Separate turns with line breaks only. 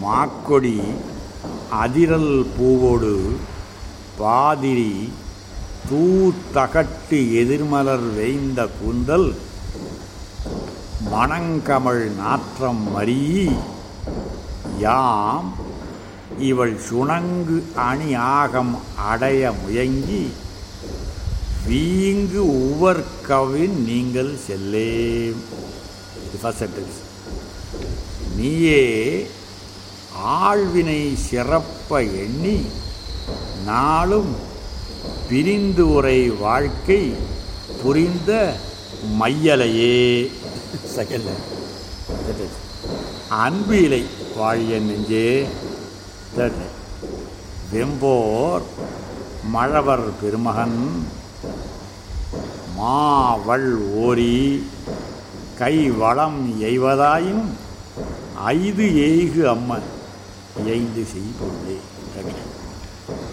மாக்கொடி அதிரல் பூவோடு பாதிரி தூத்தகட்டு எதிர்மலர் வேய்ந்த கூந்தல் மணங்கமழ் நாற்றம் மறியி யாம் இவள் சுணங்கு அணி ஆகம் அடைய முயங்கி வீங்கு உவர்கவின் நீங்கள் செல்லேம் இது ஃபர்ஸ்ட் சென்டென்ஸ் நீயே ஆழ்வினை சிறப்ப எண்ணி நாளும் பிரிந்து உரை வாழ்க்கை புரிந்த மையலையே செகண்ட் சென்டென்ஸ் அன்பு இலை வாழிய நெஞ்சே தேர்ட் வெம்போர் மழவர் பெருமகன் மாவள் ஓரி கை வளம் எய்வதாயும் ஐது எய்கு அம்மன் எய்ந்து செய்பொருளே